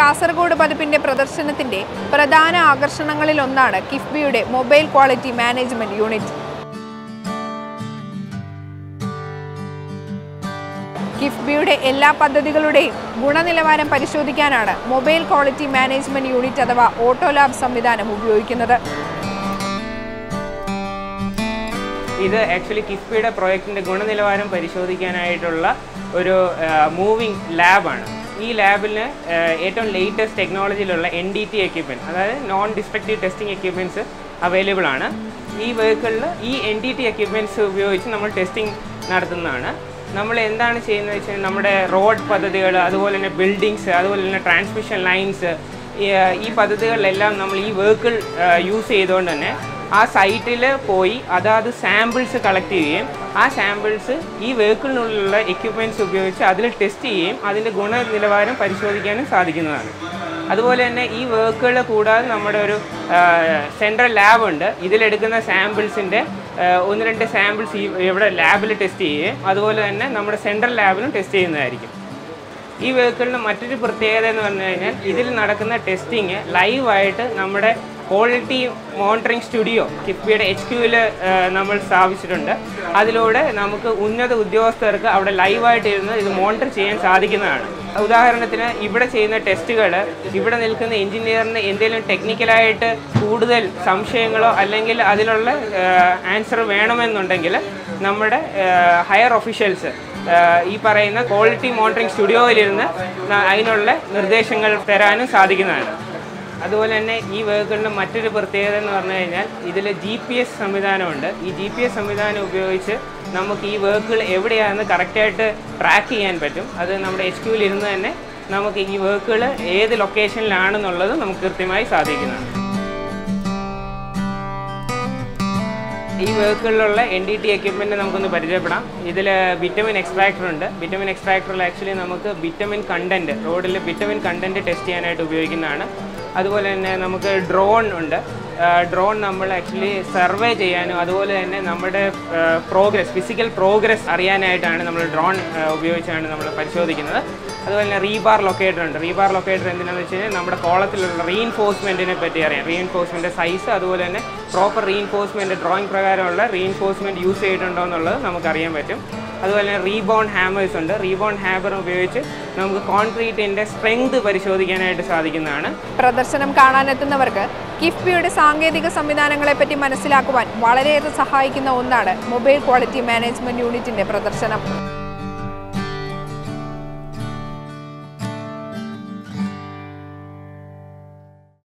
കാസർഗോഡ് പതിപ്പിന്റെ പ്രദർശനത്തിന്റെ പ്രധാന ആകർഷണങ്ങളിലൊന്നാണ് കിഫ്ബിയുടെ mobile quality management unit കിഫ്ബിയുടെ എല്ലാ പദ്ധതികളുടെയും ഗുണനിലവാരം പരിശോധിക്കാനാണ് മൊബൈൽ ക്വാളിറ്റി മാനേജ്മെന്റ് യൂണിറ്റ് അഥവാ ഓട്ടോ ലാബ് സംവിധാനം ഉപയോഗിക്കുന്നത് ഇത് ആക്ച്വലി കിഫ്ബിയുടെ പ്രോജക്റ്റിൻ്റെ ഗുണനിലവാരം പരിശോധിക്കാനായിട്ടുള്ള ഒരു മൂവിങ് ലാബാണ് ഈ ലാബിന് ഏറ്റവും ലേറ്റസ്റ്റ് ടെക്നോളജിയിലുള്ള എൻ ഡി ടി എക്യുപ്മെൻറ്റ് അതായത് non destructive testing equipments available ആണ് ഈ വെഹിക്കിളിൽ ഈ എൻ ഡി ടി എക്യുപ്മെൻറ്റ്സ് ഉപയോഗിച്ച് നമ്മൾ ടെസ്റ്റിംഗ് നടത്തുന്നതാണ് നമ്മൾ എന്താണ് ചെയ്യുന്നത് വെച്ചാൽ നമ്മുടെ റോഡ് പദ്ധതികൾ അതുപോലെ തന്നെ ബിൽഡിങ്സ് അതുപോലെ തന്നെ ട്രാൻസ്മിഷൻ ലൈൻസ് ഈ പദ്ധതികളിലെല്ലാം നമ്മൾ ഈ വെഹിക്കിൾ യൂസ് ചെയ്തുകൊണ്ട് തന്നെ ആ സൈറ്റിൽ പോയി അതാത് സാമ്പിൾസ് കളക്ട് ചെയ്യുകയും ആ സാമ്പിൾസ് ഈ വെഹിക്കിളിനുള്ളിലുള്ള എക്യുപ്മെൻറ്റ്സ് ഉപയോഗിച്ച് അതിൽ ടെസ്റ്റ് ചെയ്യുകയും അതിൻ്റെ ഗുണനിലവാരം പരിശോധിക്കാനും സാധിക്കുന്നതാണ് അതുപോലെ തന്നെ ഈ വർക്കുകൾ കൂടാതെ നമ്മുടെ ഒരു സെൻട്രൽ ലാബ് ഉണ്ട് ഇതിലെടുക്കുന്ന സാമ്പിൾസിൻ്റെ ഒന്ന് രണ്ട് സാമ്പിൾസ് ഈ ഇവിടെ ലാബിൽ ടെസ്റ്റ് ചെയ്യുകയും അതുപോലെ തന്നെ നമ്മുടെ സെൻട്രൽ ലാബിലും ടെസ്റ്റ് ചെയ്യുന്നതായിരിക്കും ഈ വെഹിക്കിളിന് മറ്റൊരു പ്രത്യേകത എന്ന് പറഞ്ഞു കഴിഞ്ഞാൽ ഇതിൽ നടക്കുന്ന ടെസ്റ്റിങ് ലൈവായിട്ട് നമ്മുടെ ക്വാളിറ്റി മോണിറ്ററിംഗ് സ്റ്റുഡിയോ കിഫ്ബിയുടെ എച്ച് ക്യൂവിൽ നമ്മൾ സ്ഥാപിച്ചിട്ടുണ്ട് അതിലൂടെ നമുക്ക് ഉന്നത ഉദ്യോഗസ്ഥർക്ക് അവിടെ ലൈവായിട്ട് ഇരുന്ന് ഇത് മോണിറ്റർ ചെയ്യാൻ സാധിക്കുന്നതാണ് ഉദാഹരണത്തിന് ഇവിടെ ചെയ്യുന്ന ടെസ്റ്റുകൾ ഇവിടെ നിൽക്കുന്ന എഞ്ചിനീയറിന് എന്തെങ്കിലും ടെക്നിക്കലായിട്ട് കൂടുതൽ സംശയങ്ങളോ അല്ലെങ്കിൽ അതിനുള്ള ആൻസർ വേണമെന്നുണ്ടെങ്കിൽ നമ്മുടെ ഹയർ ഒഫീഷ്യൽസ് ഈ പറയുന്ന ക്വാളിറ്റി മോണിറ്ററിംഗ് സ്റ്റുഡിയോയിലിരുന്ന് അതിനുള്ള നിർദ്ദേശങ്ങൾ തരാനും സാധിക്കുന്നതാണ് അതുപോലെ തന്നെ ഈ വെഹിക്കിളിന് മറ്റൊരു പ്രത്യേകത എന്ന് പറഞ്ഞു കഴിഞ്ഞാൽ ഇതിൽ ജി പി എസ് സംവിധാനമുണ്ട് ഈ ജി പി എസ് സംവിധാനം ഉപയോഗിച്ച് നമുക്ക് ഈ വെഹിക്കിൾ എവിടെയാണെന്ന് കറക്റ്റായിട്ട് ട്രാക്ക് ചെയ്യാൻ പറ്റും അത് നമ്മുടെ എച്ച് ക്യൂവിൽ ഇരുന്ന് തന്നെ നമുക്ക് ഈ വെഹിക്കിൾ ഏത് ലൊക്കേഷനിലാണെന്നുള്ളത് നമുക്ക് കൃത്യമായി സാധിക്കുന്നതാണ് ഈ വെഹിക്കിളിലുള്ള എൻ ഡി ടി എക്യുപ്മെൻറ്റ് നമുക്കൊന്ന് പരിചയപ്പെടാം ഇതിൽ വിറ്റമിൻ എക്സ്ട്രാക്ടർ ഉണ്ട് വിറ്റമിൻ എക്സ്ട്രാക്ടറിൽ ആക്ച്വലി നമുക്ക് വിറ്റമിൻ കണ്ടൻറ്റ് റോഡിൽ വിറ്റമിൻ കണ്ടൻറ്റ് ടെസ്റ്റ് ചെയ്യാനായിട്ട് ഉപയോഗിക്കുന്നതാണ് അതുപോലെ തന്നെ നമുക്ക് ഡ്രോൺ ഉണ്ട് ഡ്രോൺ നമ്മൾ ആക്ച്വലി സർവേ ചെയ്യാനും അതുപോലെ തന്നെ നമ്മുടെ പ്രോഗ്രസ് ഫിസിക്കൽ പ്രോഗ്രസ് അറിയാനായിട്ടാണ് നമ്മൾ ഡ്രോൺ ഉപയോഗിച്ചാണ് നമ്മൾ പരിശോധിക്കുന്നത് അതുപോലെ തന്നെ റീബാർ ലൊക്കേറ്റർ ഉണ്ട് റീബാർ ലൊക്കേറ്റർ എന്തിനാണെന്ന് വെച്ച് കഴിഞ്ഞാൽ നമ്മുടെ കോളത്തിലുള്ള റീഇൻഫോഴ്സ്മെൻറ്റിനെ പറ്റി അറിയാം റീഇൻഫോഴ്സ്മെൻറ്റ് സൈസ് അതുപോലെ തന്നെ പ്രോപ്പർ റീഇൻഫോഴ്സ്മെൻറ്റ് ഡ്രോയിങ് പ്രകാരമുള്ള റീഇൻഫോഴ്സ്മെൻറ്റ് യൂസ് ചെയ്തിട്ടുണ്ടോ എന്നുള്ളത് നമുക്കറിയാൻ പറ്റും അതുപോലെ തന്നെ റീബോൺ ഹാമേഴ്സ് ഉണ്ട് റീബോൺ ഹാമർ ഉപയോഗിച്ച് നമുക്ക് കോൺക്രീറ്റിൻ്റെ സ്ട്രെങ്ത് പരിശോധിക്കാനായിട്ട് സാധിക്കുന്നതാണ് പ്രദർശനം കാണാനെത്തുന്നവർക്ക് കിഫ്ബിയുടെ സാങ്കേതിക സംവിധാനങ്ങളെപ്പറ്റി മനസ്സിലാക്കുവാൻ വളരെയേറെ സഹായിക്കുന്ന ഒന്നാണ് മൊബൈൽ ക്വാളിറ്റി മാനേജ്മെന്റ് യൂണിറ്റിന്റെ പ്രദർശനം